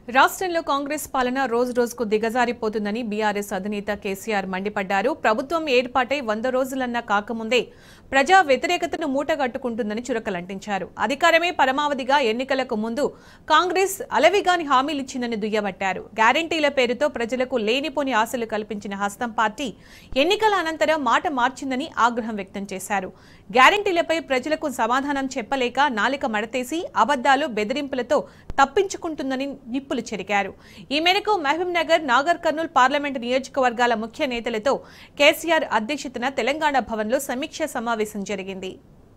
రాష్ట్రంలో కాంగ్రెస్ పాలన రోజు రోజుకు దిగజారిపోతుందని బీఆర్ఎస్ అధినేత కేసీఆర్ మండిపడ్డారు ప్రభుత్వం ఏర్పాటై వంద రోజులన్నా కాకముందే ప్రజా వ్యతిరేకతను మూటగట్టుకుంటుందని చురకలంటించారు అధికారమే పరమావధిగా ఎన్నికలకు ముందు కాంగ్రెస్ అలవిగాని హామీలిచ్చిందని దుయ్యబట్టారు గ్యారంటీల పేరుతో ప్రజలకు లేనిపోని ఆశలు కల్పించిన హస్తం పార్టీ ఎన్నికల అనంతరం మాట మార్చిందని ఆగ్రహం వ్యక్తం చేశారు గ్యారంటీలపై ప్రజలకు సమాధానం చెప్పలేక నాలిక మడతేసి అబద్దాలు బెదిరింపులతో తప్పించుకుంటుందని నిప్పులు చెరికారు ఈ మేరకు Mahabubnagar Nagarkurnool parliament నియోజకవర్గాల ముఖ్య నేతలతో కేసీఆర్ అధ్యక్షతన తెలంగాణ భవన్లో సమీక్ష సమావేశం జరిగింది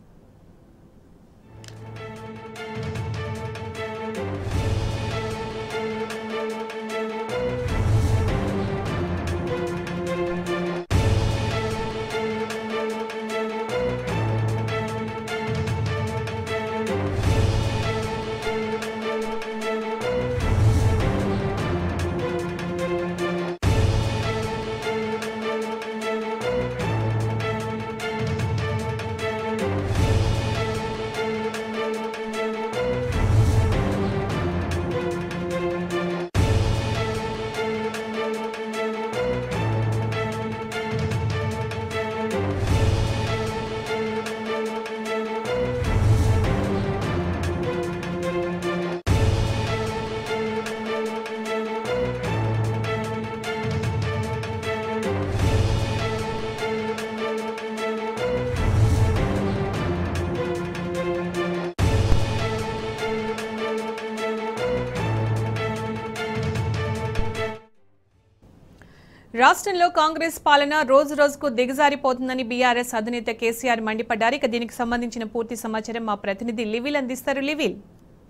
రాష్ట్రంలో కాంగ్రెస్ పాలన రోజు రోజుకు దిగజారిపోతుందని బీఆర్ఎస్ అధినేత కేసీఆర్ మండిపడ్డారు ఇక దీనికి సంబంధించిన పూర్తి సమాచారం మా ప్రతినిధి లివిల్ అందిస్తారు లివిల్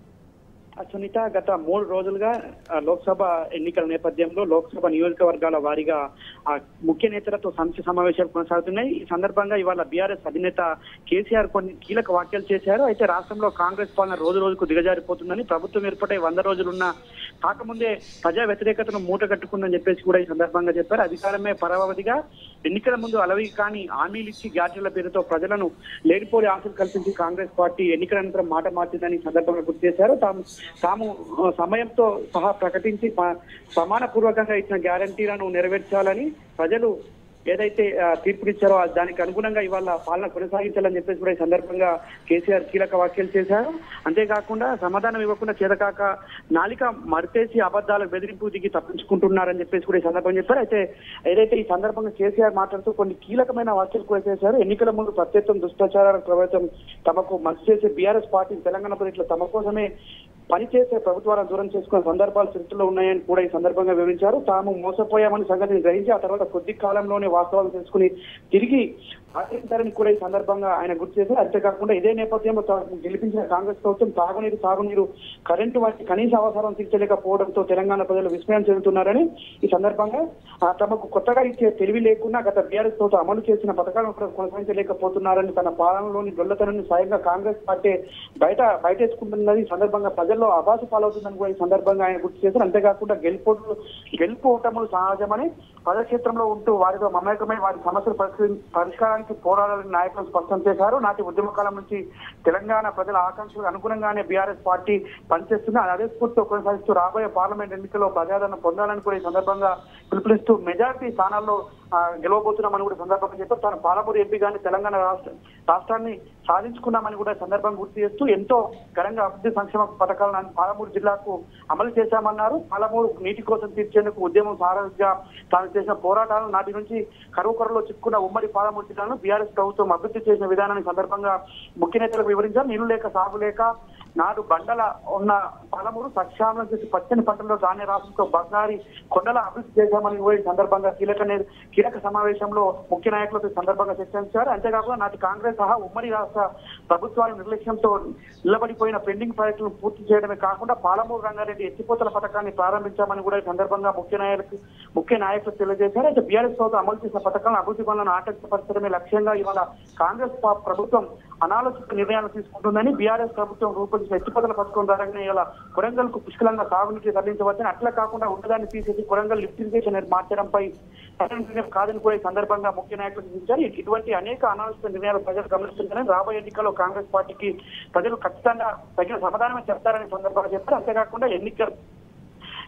ఆ సునీత గత మూడు రోజులుగా ఆ, లోక్సభ ఎన్నికల నేపథ్యంలో లోక్సభ నియోజకవర్గాల వారీగా ఆ ముఖ్య నేతలతో సమీక్ష సమావేశాలు కొనసాగుతున్నాయి ఈ సందర్భంగా ఇవాళ బీఆర్ఎస్ అధినేత కేసీఆర్ కొన్ని కీలక వ్యాఖ్యలు చేశారు అయితే రాష్ట్రంలో కాంగ్రెస్ పాలన రోజు రోజుకు దిగజారిపోతుందని ప్రభుత్వం ఏర్పడే వంద రోజులున్న కాకముందే ప్రజా వ్యతిరేకతను మూట కట్టుకుందని చెప్పేసి కూడా ఈ సందర్భంగా చెప్పారు అధికారమే పరమావధిగా ఎన్నికల ముందు అలవి కాని హామీలు ఇచ్చి గ్యారెంటీల పేరుతో ప్రజలను లేనిపోని ఆశలు కల్పించి కాంగ్రెస్ పార్టీ ఎన్నికల అనంతరం మాట మార్చిందని ఈ సందర్భంగా గుర్తు చేశారు తాము తాము ఆ, సమయంతో సహా ప్రకటించి ప- సమానపూర్వకంగా ఇచ్చిన గ్యారంటీలను నెరవేర్చాలని ప్రజలు ఏదైతే ఆ, తీర్పునిచ్చారో ఆ దానికి అనుగుణంగా ఇవాళ పాలన కొనసాగించాలని చెప్పేసి కూడా ఈ సందర్భంగా కేసీఆర్ కీలక వ్యాఖ్యలు చేశారు అంతేకాకుండా సమాధానం ఇవ్వకుండా చేతకాక నాలిక మరితేసి అబద్ధాల బెదిరింపు దిగి తప్పించుకుంటున్నారని చెప్పేసి కూడా ఈ సందర్భంగా చెప్పారు అయితే ఏదైతే ఈ సందర్భంగా కేసీఆర్ మాట్లాడుతూ కొన్ని కీలకమైన వ్యాఖ్యలు కూడా చేశారు ఎన్నికల ముందు ప్రత్యేకం దుష్ప్రచారాల ప్రభుత్వం తమకు మంచి చేసే బీఆర్ఎస్ పార్టీ తెలంగాణ ప్రజలు తమ కోసమే పనిచేసే ప్రభుత్వాలను దూరం చేసుకునే సందర్భాలు చరిత్రలో ఉన్నాయని కూడా ఈ సందర్భంగా వివరించారు తాము మోసపోయామని సంగతిని గ్రహించి ఆ తర్వాత కొద్ది కాలంలోనే వాస్తవాలు తెలుసుకుని తిరిగి ఆచరించారని కూడా ఈ సందర్భంగా ఆయన గుర్తు చేశారు అంతేకాకుండా ఇదే నేపథ్యంలో తాము గెలిపించిన కాంగ్రెస్ ప్రభుత్వం తాగునీరు సాగునీరు కరెంటు వంటి కనీస అవసరం తీర్చలేకపోవడంతో తెలంగాణ ప్రజలు విస్మయం చెందుతున్నారని ఈ సందర్భంగా ఆ, తమకు కొత్తగా ఇచ్చే తెలివి లేకుండా గత బీఆర్ఎస్ ప్రభుత్వం అమలు చేసిన పథకాలను కూడా కొనసాగించలేకపోతున్నారని తన పాలనలోని దొల్లతనాన్ని స్వయంగా కాంగ్రెస్ పార్టీ బయట బయటేసుకుంటున్నది ఈ సందర్భంగా ప్రజల్లో అభాసు పాలవుతుందని కూడా ఈ సందర్భంగా ఆయన గుర్తు చేశారు అంతేకాకుండా గెలుపు గెలుపు ఓటములు సహజమని ప్రజాక్షేత్రంలో ఉంటూ వారితో మమేకమై వారి సమస్యలు పరిష్కరి- పరిష్కారానికి పోరాడాలని నాయకులు స్పష్టం చేశారు నాటి ఉద్యమ కాలం నుంచి తెలంగాణ ప్రజల ఆకాంక్షలకు అనుగుణంగానే బీఆర్ఎస్ పార్టీ పనిచేస్తుంది అదే స్ఫూర్తితో కొనసాగిస్తూ రాబోయే పార్లమెంట్ ఎన్నికల్లో ప్రజాదరణ పొందాలని కూడా ఈ సందర్భంగా పిలుపునిస్తూ మెజారిటీ స్థానాల్లో ఆ, గెలవబోతున్నామని కూడా ఈ సందర్భంగా చెప్పారు తాను పాలమూరు ఎంపీ గాని తెలంగాణ రాష్ట్ర రాష్ట్రాన్ని సాధించుకున్నామని కూడా ఈ సందర్భంగా గుర్తు చేస్తూ ఎంతో ఘనంగా అభివృద్ధి సంక్షేమ పథకాలను పాలమూరు జిల్లాకు అమలు చేశామన్నారు పాలమూరు నీటి కోసం తీర్చేందుకు ఉద్యమం సారథిగా తాను చేసిన పోరాటాలను నాటి నుంచి కరువు కొరలో చిక్కున్న ఉమ్మడి పాలమూరు జిల్లాను బీఆర్ఎస్ ప్రభుత్వం అభివృద్ధి చేసిన విధానాన్ని ఈ సందర్భంగా ముఖ్య నేతలకు వివరించారు నీళ్లు లేక సాగు లేక నాడు బండల ఉన్న పాలమూరు సక్షామం చేసి పచ్చని పంటల్లో ధాన్య రాష్ట్రంతో బంగారి కొండల అభివృద్ధి చేశామని కూడా ఈ సందర్భంగా కీలక నే- కీలక సమావేశంలో ముఖ్య నాయకులతో ఈ సందర్భంగా చర్చించారు అంతేకాకుండా నాటి కాంగ్రెస్ సహా ఉమ్మడి రాష్ట్ర ప్రభుత్వాల నిర్లక్ష్యంతో నిలబడిపోయిన పెండింగ్ ప్రాజెక్టులను పూర్తి చేయడమే కాకుండా పాలమూరు రంగారెడ్డి ఎత్తిపోతల పథకాన్ని ప్రారంభించామని కూడా ఈ సందర్భంగా ముఖ్య నాయకులు ముఖ్య నాయకులు తెలియజేశారు అయితే బీఆర్ఎస్ ప్రభుత్వం అమలు చేసిన పథకాలను అభివృద్ధి పనులను ఆటంకపరచడమే లక్ష్యంగా ఇవాళ కాంగ్రెస్ పా- ప్రభుత్వం అనాలోచిత నిర్ణయాలు తీసుకుంటుందని బీఆర్ఎస్ ప్రభుత్వం రూపొందించిన ఎత్తిపోతల పథకం ద్వారా ఇలా కొరంగల్ కు పుష్కలంగా సాగునీటి తరలించవచ్చని అట్లా కాకుండా ఉన్నదాన్ని తీసేసి కొరంగల్ లిఫ్ట్ ఇరిగేషన్ మార్చడంపై సరైన నిర్ణయం కాదని కూడా ఈ సందర్భంగా ముఖ్య నాయకులు సూచించారు ఇటువంటి అనేక అనాలోచిత నిర్ణయాలు ప్రజలు గమనిస్తున్నారని రాబోయే ఎన్నికల్లో కాంగ్రెస్ పార్టీకి ప్రజలు ఖచ్చితంగా తగిన సమాధానమే చెప్తారని ఈ సందర్భంగా చెప్పారు అంతేకాకుండా ఎన్నికలు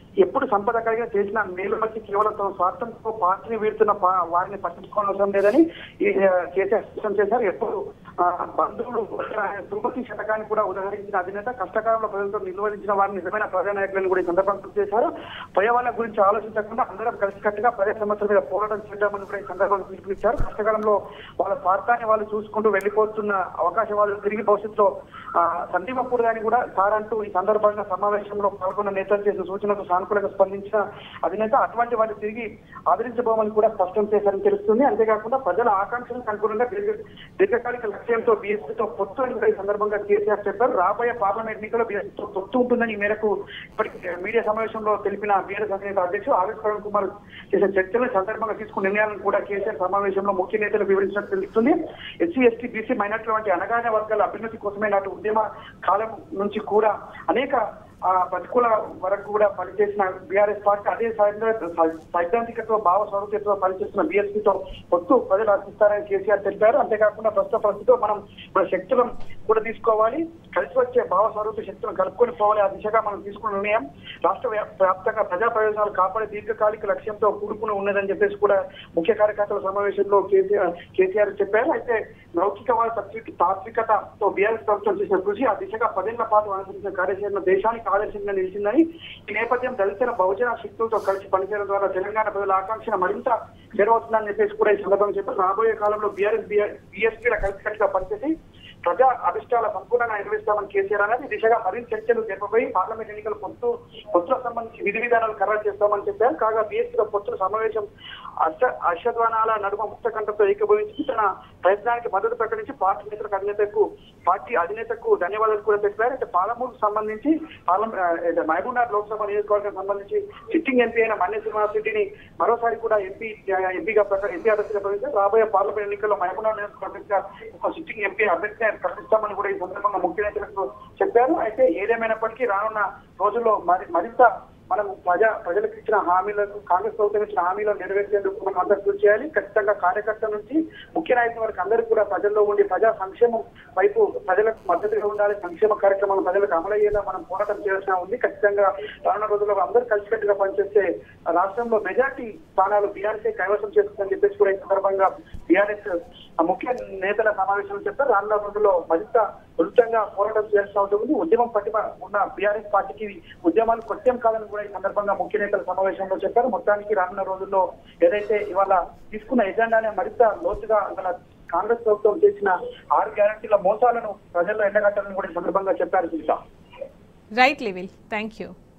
ఎప్పుడు సంపద కలిగిన చేసిన మేలు వచ్చి కేవలం తమ స్వార్థంతో పార్టీని వీడుతున్న పా- వారిని పట్టించుకోనవసరం లేదని ఈ, ఆ, కేసీఆర్ స్పష్టం చేశారు ఎప్పుడు ఆ, బంధువులు తిరుపతి శతకాన్ని కూడా ఉదహరించిన అధినేత కష్టకాలంలో ప్రజలతో నిలువరించిన వారిని నిజమైన ప్రజానాయకులను కూడా ఈ సందర్భంగా గుర్తు చేశారు పోయే వాళ్ళ గురించి ఆలోచించకుండా అందరం కలిసికట్టుగా ప్రజా సమస్యల మీద పోరాటం చేద్దామని కూడా ఈ సందర్భంగా పిలుపునిచ్చారు కష్టకాలంలో వాళ్ళ స్వార్థాన్ని వాళ్ళు చూసుకుంటూ వెళ్ళిపోతున్న అవకాశం వాళ్ళు తిరిగి భవిష్యత్తులో ఆ, సందీపకూడదని కూడా సార్ అంటూ ఈ సందర్భంగా సమావేశంలో పాల్గొన్న నేతలు చేసిన సూచనలకు సానుకూలంగా స్పందించిన అధినేత అటువంటి వాటిని తిరిగి ఆదరించబోమని కూడా స్పష్టం చేశారని తెలుస్తుంది అంతేకాకుండా ప్రజల ఆకాంక్షలకు అనుగుణంగా దీర్ఘ దీర్ఘకాలిక లక్ష్యంతో బీఎస్పీతో పొత్తు అని కూడా ఈ సందర్భంగా కేసీఆర్ చెప్పారు రాబోయే పార్లమెంట్ ఎన్నికల్లో బీఎస్పీతో పొత్తు ఉంటుందని ఈ మేరకు ఇప్పటికి మీడియా సమావేశంలో తెలిపిన బీఆర్ఎస్ అధినేత అధ్యక్షుడు ఆర్ఎస్ ప్రవీణ్ కుమార్ చేసిన చర్చలు ఈ సందర్భంగా తీసుకున్న నిర్ణయాలను కూడా కేసీఆర్ సమావేశంలో ముఖ్య నేతలు వివరించినట్టు తెలుస్తుంది ఎస్సీ ఎస్టీ బీసీ మైనార్టీల వంటి అనగానే వర్గాల అభ్యున్నతి కోసమే నాటి ఉద్యమ కాలం నుంచి కూడా అనేక ఆ ప్రతికూల వరకు కూడా పనిచేసిన బీఆర్ఎస్ పార్టీ అదే సైద్ధాంతిక- సైద్ధాంతికతో భావ స్వరూపంతో పనిచేస్తున్న బీఎస్పీతో పొత్తు ప్రజలు ఆశిస్తారని కేసీఆర్ తెలిపారు అంతేకాకుండా ప్రస్తుత ప్రస్తుతం మనం మన శక్తులను కూడా తీసుకోవాలి కలిసి వచ్చే భావ స్వరూప శక్తులను కలుపుకొని పోవాలి ఆ దిశగా మనం తీసుకున్న నిర్ణయం రాష్ట్ర వ్యాప్- వ్యాప్తంగా ప్రజా ప్రయోజనాలు కాపాడే దీర్ఘకాలిక లక్ష్యంతో కూడుకుని ఉన్నదని చెప్పేసి కూడా ముఖ్య కార్యకర్తల సమావేశంలో కేసీఆర్ కేసీఆర్ చెప్పారు అయితే లౌకికవాద తాత్విక తాత్వికతతో బీఆర్ఎస్ ప్రభుత్వం చేసిన కృషి ఆ దిశగా పదేళ్ల పాటు అనుసరించిన కార్యాచరణ దేశానికి ఆదర్శంగా నిలిచిందని ఈ నేపథ్యం దళితుల బహుజన శక్తులతో కలిసి పనిచేయడం ద్వారా తెలంగాణ ప్రజల ఆకాంక్ష మరింత చేరవస్తుందని చెప్పేసి కూడా ఈ సందర్భంగా చెప్పారు రాబోయే కాలంలో బీఆర్ఎస్ బీఎస్పీల కలిసికట్టుగా పనిచేసి ప్రజా అభిష్టాల సంపూర్ణంగా నిర్వహిస్తామని కేసీఆర్ అనేది ఈ దిశగా మరింత చర్చలు జరపబోయి పార్లమెంట్ ఎన్నికల పొత్తు పొత్తులకు సంబంధించి విధి విధానాలు ఖరారు చేస్తామని చెప్పారు కాగా బీఎస్పీలో పొత్తుల సమావేశం అర్ష అర్షధ్వానాల నడుమ ముక్త కంఠంతో ఏకీభవించి తన ప్రయత్నానికి మద్దతు ప్రకటించి పార్టీ నేతలకు అధినేతకు పార్టీ అధినేతకు ధన్యవాదాలు కూడా తెలిపారు అయితే పాలమూరుకు సంబంధించి పార్లమెంట్ మహబూబ్నగర్ లోక్సభ నియోజకవర్గం సంబంధించి సిట్టింగ్ ఎంపీ అయిన మన్య శ్రీనివాస్ రెడ్డిని మరోసారి కూడా ఎంపీ ఎంపీగా ప్రక- ఎంపీ అభ్యర్థిగా ప్రకటించారు రాబోయే పార్లమెంట్ ఎన్నికల్లో మహబూబ్నగర్ నియోజకవర్గంగా ఒక సిట్టింగ్ ఎంపీ అభ్యర్థిగా ప్రకటిస్తామని కూడా ఈ సందర్భంగా ముఖ్య నేతలకు చెప్పారు అయితే ఏదేమైనప్పటికీ రానున్న రోజుల్లో మరి మరింత మనం ప్రజా ప్రజలకు ఇచ్చిన హామీలను కాంగ్రెస్ ప్రభుత్వం ఇచ్చిన హామీలను నెరవేర్చేందుకు మనం అందరూ కృషి చేయాలి ఖచ్చితంగా కార్యకర్తల నుంచి ముఖ్య నాయకుల వరకు అందరూ కూడా ప్రజల్లో ఉండి ప్రజా సంక్షేమం వైపు ప్రజలకు మద్దతుగా ఉండాలి సంక్షేమ కార్యక్రమాలు ప్రజలకు అమలయ్యేలా మనం పోరాటం చేయాల్సిన ఉంది ఖచ్చితంగా రానున్న రోజుల్లో అందరూ కలిసికట్టుగా పనిచేస్తే రాష్ట్రంలో మెజార్టీ స్థానాలు బీఆర్ఎస్ కైవసం చేస్తుందని చెప్పేసి కూడా ఈ సందర్భంగా బీఆర్ఎస్ ముఖ్య నేతల సమావేశంలో చెప్పారు రానున్న రోజుల్లో మరింత ఉచితంగా పోరాటం చేయాల్సిన అవసరం ఉంది ఉద్యమం పట్టిమ ఉన్న బీఆర్ఎస్ పార్టీకి ఉద్యమాలు కొట్టం కాదని కూడా ఈ సందర్భంగా ముఖ్య నేతల సమావేశంలో చెప్పారు మొత్తానికి రానున్న రోజుల్లో ఏదైతే ఇవాళ తీసుకున్న ఎజెండానే మరింత లోతుగా ఇవాళ కాంగ్రెస్ ప్రభుత్వం చేసిన ఆరు గ్యారంటీల మోసాలను ప్రజల్లో ఎండగట్టాలని కూడా ఈ సందర్భంగా చెప్పారు సునీత రైట్ లివిల్ థ్యాంక్ యూ